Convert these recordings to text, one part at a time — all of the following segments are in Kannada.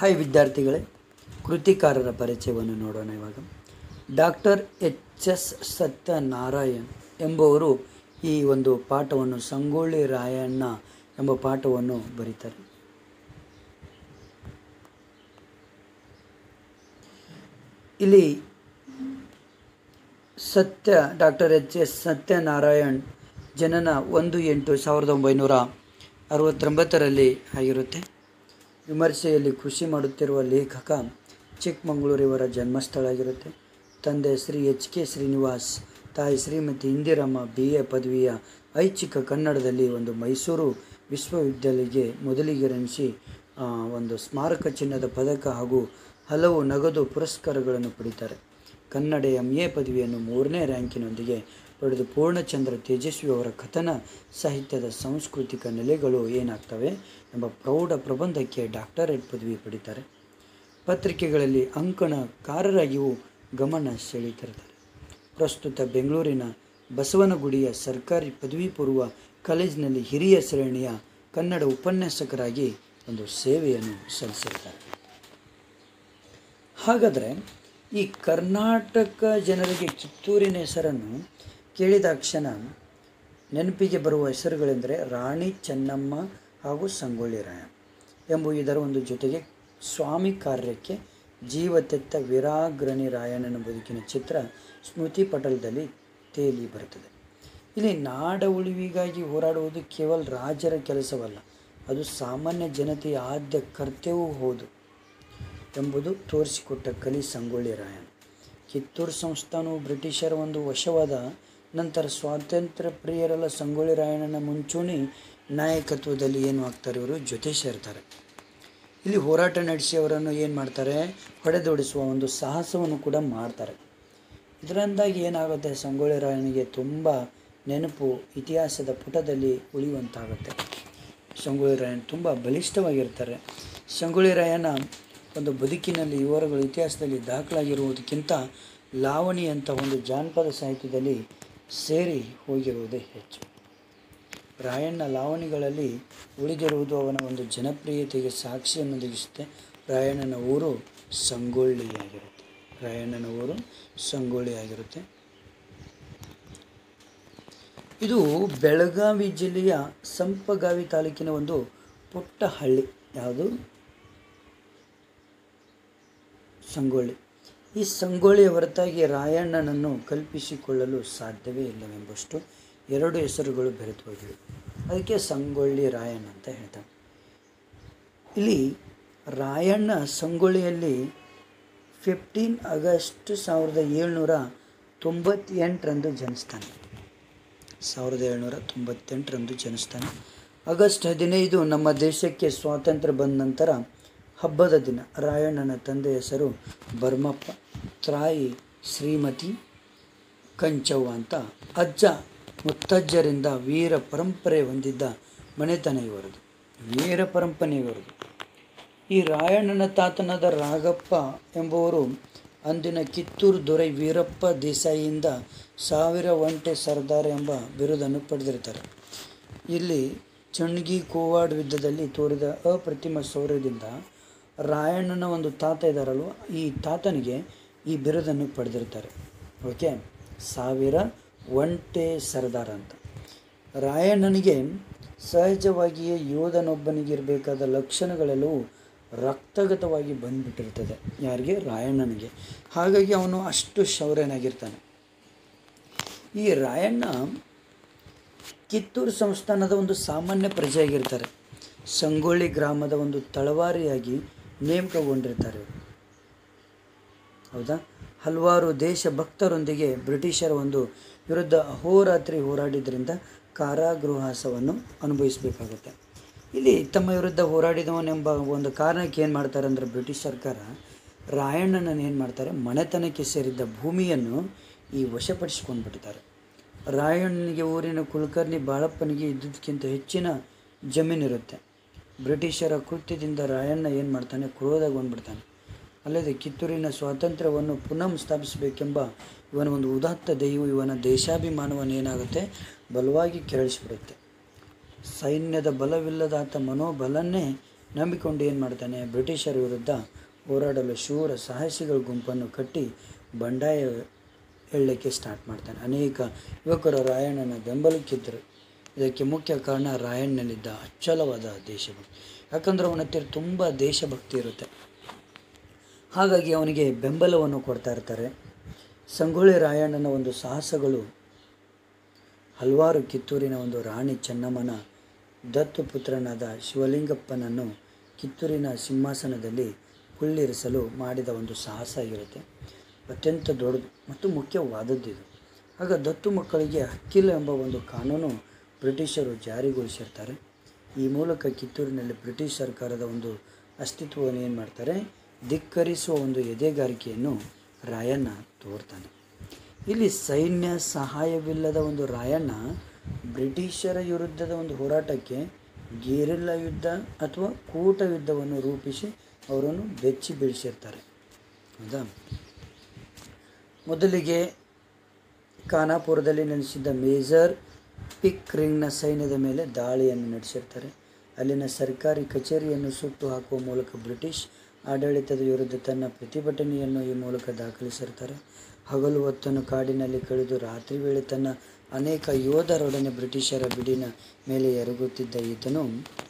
ಹಾಯ್ ವಿದ್ಯಾರ್ಥಿಗಳೇ ಕೃತಿಕಾರರ ಪರಿಚಯವನ್ನು ನೋಡೋಣ ಇವಾಗ ಡಾಕ್ಟರ್ ಎಚ್ ಎಸ್ ಸತ್ಯನಾರಾಯಣ್ ಎಂಬುವರು ಈ ಒಂದು ಪಾಠವನ್ನು ಸಂಗೊಳ್ಳಿ ರಾಯಣ್ಣ ಎಂಬ ಪಾಠವನ್ನು ಬರೀತಾರೆ ಇಲ್ಲಿ ಸತ್ಯ ಡಾಕ್ಟರ್ ಎಚ್ ಎಸ್ ಸತ್ಯನಾರಾಯಣ್ ಜನನ ಒಂದು ಎಂಟು ಸಾವಿರದ ಒಂಬೈನೂರ ಅರವತ್ತೊಂಬತ್ತರಲ್ಲಿ ಆಗಿರುತ್ತೆ ವಿಮರ್ಶೆಯಲ್ಲಿ ಕೃಷಿ ಮಾಡುತ್ತಿರುವ ಲೇಖಕ ಚಿಕ್ಕಮಗಳೂರು ಇವರ ಜನ್ಮಸ್ಥಳ ಆಗಿರುತ್ತೆ ತಂದೆ ಶ್ರೀ ಎಚ್ ಕೆ ಶ್ರೀನಿವಾಸ್ ತಾಯಿ ಶ್ರೀಮತಿ ಇಂದಿರಮ್ಮ ಬಿ ಎ ಪದವಿಯ ಐಚ್ಛಿಕ ಕನ್ನಡದಲ್ಲಿ ಒಂದು ಮೈಸೂರು ವಿಶ್ವವಿದ್ಯಾಲಯಕ್ಕೆ ಮೊದಲಿಗೆ ರಣಿಸಿ ಆ, ಒಂದು ಸ್ಮಾರಕ ಚಿನ್ನದ ಪದಕ ಹಾಗೂ ಹಲವು ನಗದು ಪುರಸ್ಕಾರಗಳನ್ನು ಪಡೀತಾರೆ ಕನ್ನಡ ಎಂ ಎ ಪದವಿಯನ್ನು ಮೂರನೇ ರ್ಯಾಂಕಿನೊಂದಿಗೆ ಪಡೆದು ಪೂರ್ಣಚಂದ್ರ ತೇಜಸ್ವಿ ಅವರ ಕಥನ ಸಾಹಿತ್ಯದ ಸಾಂಸ್ಕೃತಿಕ ನೆಲೆಗಳು ಏನಾಗ್ತವೆ ಎಂಬ ಪ್ರೌಢ ಪ್ರಬಂಧಕ್ಕೆ ಡಾಕ್ಟರೇಟ್ ಪದವಿ ಪಡೀತಾರೆ ಪತ್ರಿಕೆಗಳಲ್ಲಿ ಅಂಕಣಕಾರರಾಗಿಯೂ ಗಮನ ಸೆಳೀತಿರ್ತಾರೆ ಪ್ರಸ್ತುತ ಬೆಂಗಳೂರಿನ ಬಸವನಗುಡಿಯ ಸರ್ಕಾರಿ ಪದವಿ ಪೂರ್ವ ಕಾಲೇಜಿನಲ್ಲಿ ಹಿರಿಯ ಶ್ರೇಣಿಯ ಕನ್ನಡ ಉಪನ್ಯಾಸಕರಾಗಿ ಒಂದು ಸೇವೆಯನ್ನು ಸಲ್ಲಿಸಿರ್ತಾರೆ ಹಾಗಾದರೆ ಈ ಕರ್ನಾಟಕ ಜನರಿಗೆ ಕಿತ್ತೂರಿನ ಹೆಸರನ್ನು ಕೇಳಿದಾಕ್ಷಣ ನೆನಪಿಗೆ ಬರುವ ಹೆಸರುಗಳೆಂದರೆ ರಾಣಿ ಚೆನ್ನಮ್ಮ ಹಾಗೂ ಸಂಗೊಳ್ಳಿ ರಾಯ ಎಂಬ ಇದರ ಒಂದು ಜೊತೆಗೆ ಸ್ವಾಮಿ ಕಾರ್ಯಕ್ಕೆ ಜೀವ ತೆತ್ತ ವೀರಾಗ್ರಣಿ ರಾಯಣ್ಣನ ಬದುಕಿನ ಚಿತ್ರ ಸ್ಮೃತಿ ಪಟಲದಲ್ಲಿ ತೇಲಿ ಬರುತ್ತದೆ ಇಲ್ಲಿ ನಾಡ ಉಳಿವಿಗಾಗಿ ಹೋರಾಡುವುದು ಕೇವಲ ರಾಜರ ಕೆಲಸವಲ್ಲ ಅದು ಸಾಮಾನ್ಯ ಜನತೆಯ ಆದ್ಯ ಕರ್ತವ್ಯವೂ ಹೌದು ಎಂಬುದು ತೋರಿಸಿಕೊಟ್ಟ ಕಲಿ ಸಂಗೊಳ್ಳಿ ರಾಯಣ್ಣ ಕಿತ್ತೂರು ಸಂಸ್ಥಾನವು ಬ್ರಿಟಿಷರ ಒಂದು ವಶವಾದ ನಂತರ ಸ್ವಾತಂತ್ರ್ಯ ಪ್ರಿಯರೆಲ್ಲ ಸಂಗೊಳ್ಳಿ ರಾಯಣ್ಣನ ಮುಂಚೂಣಿ ನಾಯಕತ್ವದಲ್ಲಿ ಏನು ಆಗ್ತಾರೆ ಇವರು ಜೊತೆ ಸೇರ್ತಾರೆ ಇಲ್ಲಿ ಹೋರಾಟ ನಡೆಸಿ ಅವರನ್ನು ಏನು ಮಾಡ್ತಾರೆ ಹೊಡೆದೊಡಿಸುವ ಒಂದು ಸಾಹಸವನ್ನು ಕೂಡ ಮಾಡ್ತಾರೆ ಇದರಿಂದಾಗಿ ಏನಾಗುತ್ತೆ ಸಂಗೊಳ್ಳಿ ರಾಯನಿಗೆ ತುಂಬ ನೆನಪು ಇತಿಹಾಸದ ಪುಟದಲ್ಲಿ ಉಳಿಯುವಂತಾಗುತ್ತೆ ಸಂಗೊಳ್ಳಿ ರಾಯನ್ ತುಂಬ ಬಲಿಷ್ಠವಾಗಿರ್ತಾರೆ ಸಂಗೊಳ್ಳಿ ರಾಯನ ಒಂದು ಬದುಕಿನಲ್ಲಿ ವಿವರಗಳು ಇತಿಹಾಸದಲ್ಲಿ ದಾಖಲಾಗಿರುವುದಕ್ಕಿಂತ ಲಾವಣಿ ಅಂತ ಒಂದು ಜಾನಪದ ಸಾಹಿತ್ಯದಲ್ಲಿ ಸೇರಿ ಹೋಗಿರುವುದೇ ಹೆಚ್ಚು ರಾಯಣ್ಣ ಲಾವಣಿಗಳಲ್ಲಿ ಉಳಿದಿರುವುದು ಅವನ ಒಂದು ಜನಪ್ರಿಯತೆಗೆ ಸಾಕ್ಷಿಯನ್ನು ಒದಗಿಸುತ್ತೆ ರಾಯಣ್ಣನ ಊರು ಸಂಗೊಳ್ಳಿಯಾಗಿರುತ್ತೆ ರಾಯಣ್ಣನ ಊರು ಸಂಗೊಳ್ಳಿಯಾಗಿರುತ್ತೆ ಇದು ಬೆಳಗಾವಿ ಜಿಲ್ಲೆಯ ಸಂಪಗಾವಿ ತಾಲೂಕಿನ ಒಂದು ಪುಟ್ಟ ಹಳ್ಳಿ ಯಾವುದು ಸಂಗೊಳ್ಳಿ ಈ ಸಂಗೊಳ್ಳಿಯ ಹೊರತಾಗಿ ರಾಯಣ್ಣನನ್ನು ಕಲ್ಪಿಸಿಕೊಳ್ಳಲು ಸಾಧ್ಯವೇ ಇಲ್ಲವೆಂಬಷ್ಟು ಎರಡು ಹೆಸರುಗಳು ಬೆರೆತು ಹೋಗಿವೆ ಅದಕ್ಕೆ ಸಂಗೊಳ್ಳಿ ರಾಯಣ್ಣ ಅಂತ ಹೇಳ್ತಾರೆ ಇಲ್ಲಿ ರಾಯಣ್ಣ ಸಂಗೊಳ್ಳಿಯಲ್ಲಿ ಫಿಫ್ಟೀನ್ ಆಗಸ್ಟ್ ಸಾವಿರದ ಏಳ್ನೂರ ತೊಂಬತ್ತೆಂಟರಂದು ಜನಿಸ್ತಾನೆ ಸಾವಿರದ ಏಳ್ನೂರ ತೊಂಬತ್ತೆಂಟರಂದು ಜನಿಸ್ತಾನೆ ಆಗಸ್ಟ್ ಹದಿನೈದು ನಮ್ಮ ದೇಶಕ್ಕೆ ಸ್ವಾತಂತ್ರ್ಯ ಬಂದ ನಂತರ ಹಬ್ಬದ ದಿನ ರಾಯಣ್ಣನ ತಂದೆ ಹೆಸರು ಬರ್ಮಪ್ಪ ತಾಯಿ ಶ್ರೀಮತಿ ಕಂಚವ್ವ ಅಂತ ಅಜ್ಜ ಮುತ್ತಜ್ಜರಿಂದ ವೀರ ಪರಂಪರೆ ಹೊಂದಿದ್ದ ಮನೆತನ ಇವರದು ವೀರ ಪರಂಪರೆ ಇವರದು ಈ ರಾಯಣ್ಣನ ತಾತನಾದ ರಾಗಪ್ಪ ಎಂಬುವರು ಅಂದಿನ ಕಿತ್ತೂರು ದೊರೆ ವೀರಪ್ಪ ದೇಸಾಯಿಯಿಂದ ಸಾವಿರ ಒಂಟೆ ಸರ್ದಾರ್ ಎಂಬ ಬಿರುದನ್ನು ಪಡೆದಿರ್ತಾರೆ ಇಲ್ಲಿ ಚಣ್ಗಿ ಕೋವಾಡ್ ಯುದ್ಧದಲ್ಲಿ ತೋರಿದ ಅಪ್ರತಿಮ ಶೌರ್ಯದಿಂದ ರಾಯಣ್ಣನ ಒಂದು ತಾತ ಇದ್ದಾರಲ್ವ ಈ ತಾತನಿಗೆ ಈ ಬಿರುದನ್ನು ಪಡೆದಿರ್ತಾರೆ ಓಕೆ ಸಾವಿರ ಒಂಟೆ ಸರ್ದಾರ್ ಅಂತ ರಾಯಣ್ಣನಿಗೆ ಸಹಜವಾಗಿಯೇ ಯೋಧನೊಬ್ಬನಿಗೆ ಇರಬೇಕಾದ ಲಕ್ಷಣಗಳೆಲ್ಲವೂ ರಕ್ತಗತವಾಗಿ ಬಂದ್ಬಿಟ್ಟಿರ್ತದೆ ಯಾರಿಗೆ ರಾಯಣ್ಣನಿಗೆ ಹಾಗಾಗಿ ಅವನು ಅಷ್ಟು ಶೌರ್ಯನಾಗಿರ್ತಾನೆ ಈ ರಾಯಣ್ಣ ಕಿತ್ತೂರು ಸಂಸ್ಥಾನದ ಒಂದು ಸಾಮಾನ್ಯ ಪ್ರಜೆಯಾಗಿರ್ತಾರೆ ಸಂಗೊಳ್ಳಿ ಗ್ರಾಮದ ಒಂದು ತಳವಾರಿಯಾಗಿ ನೇಮಕಗೊಂಡಿರ್ತಾರೆ ಇವರು ಹೌದಾ ಹಲವಾರು ದೇಶಭಕ್ತರೊಂದಿಗೆ ಬ್ರಿಟಿಷರ ಒಂದು ವಿರುದ್ಧ ಅಹೋರಾತ್ರಿ ಹೋರಾಡಿದ್ರಿಂದ ಕಾರಾಗೃಹವಾಸವನ್ನು ಅನುಭವಿಸಬೇಕಾಗುತ್ತೆ ಇಲ್ಲಿ ತಮ್ಮ ವಿರುದ್ಧ ಹೋರಾಡಿದವನೆಂಬ ಒಂದು ಕಾರಣಕ್ಕೆ ಏನು ಮಾಡ್ತಾರೆ ಅಂದರೆ ಬ್ರಿಟಿಷ್ ಸರ್ಕಾರ ರಾಯಣ್ಣನನ್ನು ಏನು ಮಾಡ್ತಾರೆ ಮನೆತನಕ್ಕೆ ಸೇರಿದ್ದ ಭೂಮಿಯನ್ನು ಈ ವಶಪಡಿಸ್ಕೊಂಡು ಬಿಡ್ತಾರೆ ರಾಯಣ್ಣನಿಗೆ ಊರಿನ ಕುಲಕರ್ಣಿ ಬಾಳಪ್ಪನಿಗೆ ಇದ್ದದಕ್ಕಿಂತ ಹೆಚ್ಚಿನ ಜಮೀನಿರುತ್ತೆ ಬ್ರಿಟಿಷರ ಕೃತ್ಯದಿಂದ ರಾಯಣ್ಣ ಏನು ಮಾಡ್ತಾನೆ ಕ್ರೋಧಗೊಂಡ್ಬಿಡ್ತಾನೆ ಅಲ್ಲದೆ ಕಿತ್ತೂರಿನ ಸ್ವಾತಂತ್ರ್ಯವನ್ನು ಪುನಃ ಸ್ಥಾಪಿಸಬೇಕೆಂಬ ಇವನ ಒಂದು ಉದಾತ್ತ ದೈವ ಇವನ ದೇಶಾಭಿಮಾನವನ್ನು ಏನಾಗುತ್ತೆ ಬಲವಾಗಿ ಕೆರಳಿಸಿಬಿಡುತ್ತೆ ಸೈನ್ಯದ ಬಲವಿಲ್ಲದಾತ ಮನೋಬಲನ್ನೇ ನಂಬಿಕೊಂಡು ಏನು ಮಾಡ್ತಾನೆ ಬ್ರಿಟಿಷರ ವಿರುದ್ಧ ಹೋರಾಡಲು ಶೂರ ಸಾಹಸಿಗಳ ಗುಂಪನ್ನು ಕಟ್ಟಿ ಬಂಡಾಯ ಹೇಳಲಿಕ್ಕೆ ಸ್ಟಾರ್ಟ್ ಮಾಡ್ತಾನೆ ಅನೇಕ ಯುವಕರು ರಾಯಣ್ಣನ ಬೆಂಬಲಕ್ಕಿದ್ದರು ಇದಕ್ಕೆ ಮುಖ್ಯ ಕಾರಣ ರಾಯಣ್ಣನಲ್ಲಿದ್ದ ಅಚ್ಚಲವಾದ ದೇಶಭಕ್ತಿ ಯಾಕಂದ್ರೆ ಅವನ ಹತ್ತಿರ ತುಂಬ ದೇಶಭಕ್ತಿ ಇರುತ್ತೆ ಹಾಗಾಗಿ ಅವನಿಗೆ ಬೆಂಬಲವನ್ನು ಕೊಡ್ತಾ ಇರ್ತಾರೆ ಸಂಗೊಳ್ಳಿ ರಾಯಣ್ಣನ ಒಂದು ಸಾಹಸಗಳು ಹಲವಾರು ಕಿತ್ತೂರಿನ ಒಂದು ರಾಣಿ ಚೆನ್ನಮ್ಮನ ದತ್ತು ಪುತ್ರನಾದ ಶಿವಲಿಂಗಪ್ಪನನ್ನು ಕಿತ್ತೂರಿನ ಸಿಂಹಾಸನದಲ್ಲಿ ಕುಳ್ಳಿರಿಸಲು ಮಾಡಿದ ಒಂದು ಸಾಹಸ ಆಗಿರುತ್ತೆ ಅತ್ಯಂತ ದೊಡ್ಡದು ಮತ್ತು ಮುಖ್ಯವಾದದ್ದು ಇದು ಆಗ ದತ್ತು ಮಕ್ಕಳಿಗೆ ಹಕ್ಕಿಲ್ಲ ಎಂಬ ಒಂದು ಕಾನೂನು ಬ್ರಿಟಿಷರು ಜಾರಿಗೊಳಿಸಿರ್ತಾರೆ ಈ ಮೂಲಕ ಕಿತ್ತೂರಿನಲ್ಲಿ ಬ್ರಿಟಿಷ್ ಸರ್ಕಾರದ ಒಂದು ಅಸ್ತಿತ್ವವನ್ನು ಏನು ಮಾಡ್ತಾರೆ ಧಿಕ್ಕರಿಸುವ ಒಂದು ಎದೆಗಾರಿಕೆಯನ್ನು ರಾಯಣ್ಣ ತೋರ್ತಾನೆ ಇಲ್ಲಿ ಸೈನ್ಯ ಸಹಾಯವಿಲ್ಲದ ಒಂದು ರಾಯಣ್ಣ ಬ್ರಿಟಿಷರ ವಿರುದ್ಧದ ಒಂದು ಹೋರಾಟಕ್ಕೆ ಗೆರಿಲ್ಲಾ ಯುದ್ಧ ಅಥವಾ ಕೂಟ ಯುದ್ಧವನ್ನು ರೂಪಿಸಿ ಅವರನ್ನು ಬೆಚ್ಚಿ ಬೀಳಿಸಿರ್ತಾರೆ ಹೌದಾ ಮೊದಲಿಗೆ ಖಾನಾಪುರದಲ್ಲಿ ನೆಲೆಸಿದ್ದ ಮೇಜರ್ ಪಿಕ್ ರಿಂಗ್ನ ಸೈನ್ಯದ ಮೇಲೆ ದಾಳಿಯನ್ನು ನಡೆಸಿರ್ತಾರೆ ಅಲ್ಲಿನ ಸರ್ಕಾರಿ ಕಚೇರಿಯನ್ನು ಸುಟ್ಟು ಹಾಕುವ ಮೂಲಕ ಬ್ರಿಟಿಷ್ ಆಡಳಿತದ ವಿರುದ್ಧ ತನ್ನ ಪ್ರತಿಭಟನೆಯನ್ನು ಈ ಮೂಲಕ ದಾಖಲಿಸಿರ್ತಾರೆ ಹಗಲು ಹೊತ್ತನ್ನು ಕಾಡಿನಲ್ಲಿ ಕಳೆದು ರಾತ್ರಿ ವೇಳೆ ತನ್ನ ಅನೇಕ ಯೋಧರೊಡನೆ ಬ್ರಿಟಿಷರ ಬಿಡಿನ ಮೇಲೆ ಎರಗುತ್ತಿದ್ದ ಈತನು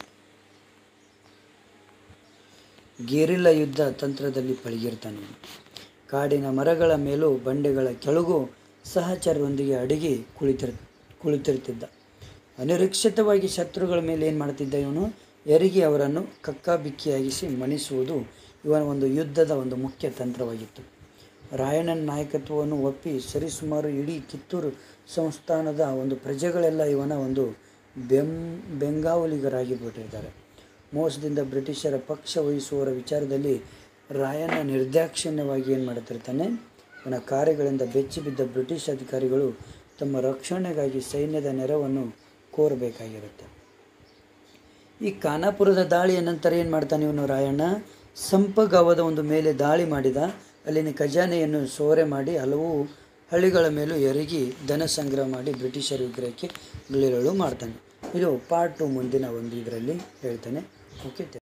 ಗೆರಿಲ್ಲಾ ಯುದ್ಧ ತಂತ್ರದಲ್ಲಿ ಪಳಗಿರ್ತಾನೆ ಕಾಡಿನ ಮರಗಳ ಮೇಲೂ ಬಂಡೆಗಳ ಕೆಳಗೂ ಸಹಚರರೊಂದಿಗೆ ಅಡಿಗೆ ಕುಳಿತಿರ್ ಕುಳಿತಿರ್ತಿದ್ದ ಅನಿರೀಕ್ಷಿತವಾಗಿ ಶತ್ರುಗಳ ಮೇಲೆ ಏನು ಮಾಡ್ತಿದ್ದ ಇವನು ಎರಿಗೆ ಅವರನ್ನು ಕಕ್ಕಾಬಿಕ್ಕಿಯಾಗಿಸಿ ಮಣಿಸುವುದು ಇವನ ಒಂದು ಯುದ್ಧದ ಒಂದು ಮುಖ್ಯ ತಂತ್ರವಾಗಿತ್ತು ರಾಯಣ್ಣನ ನಾಯಕತ್ವವನ್ನು ಒಪ್ಪಿ ಸರಿಸುಮಾರು ಇಡೀ ಕಿತ್ತೂರು ಸಂಸ್ಥಾನದ ಒಂದು ಪ್ರಜೆಗಳೆಲ್ಲ ಇವನ ಒಂದು ಬೆಂ ಬೆಂಗಾವಲಿಗರಾಗಿ ಬಿಟ್ಟಿದ್ದಾರೆ ಮೋಸದಿಂದ ಬ್ರಿಟಿಷರ ಪಕ್ಷ ವಹಿಸುವವರ ವಿಚಾರದಲ್ಲಿ ರಾಯಣ್ಣ ನಿರ್ದಾಕ್ಷಿಣ್ಯವಾಗಿ ಏನು ಮಾಡುತ್ತಿರ್ತಾನೆ ಇವನ ಕಾರ್ಯಗಳಿಂದ ಬೆಚ್ಚಿ ಬಿದ್ದ ಬ್ರಿಟಿಷ್ ಅಧಿಕಾರಿಗಳು ತಮ್ಮ ರಕ್ಷಣೆಗಾಗಿ ಸೈನ್ಯದ ನೆರವನ್ನು ಕೋರಬೇಕಾಗಿರುತ್ತೆ ಈ ಖಾನಾಪುರದ ದಾಳಿಯ ನಂತರ ಏನು ಮಾಡ್ತಾನೆ ಇವನು ರಾಯಣ್ಣ ಸಂಪಗಾವದ ಒಂದು ಮೇಲೆ ದಾಳಿ ಮಾಡಿದ ಅಲ್ಲಿನ ಖಜಾನೆಯನ್ನು ಸೋರೆ ಮಾಡಿ ಹಲವು ಹಳ್ಳಿಗಳ ಮೇಲೂ ಎರಗಿ ಧನ ಸಂಗ್ರಹ ಮಾಡಿ ಬ್ರಿಟಿಷರ ವಿಗ್ರಹಕ್ಕೆ ಗಿಳಿರಳು ಮಾಡ್ತಾನೆ ಇದು ಪಾರ್ಟ್ ಟು ಮುಂದಿನ ಒಂದು ಇದರಲ್ಲಿ ಹೇಳ್ತಾನೆ ಓಕೆ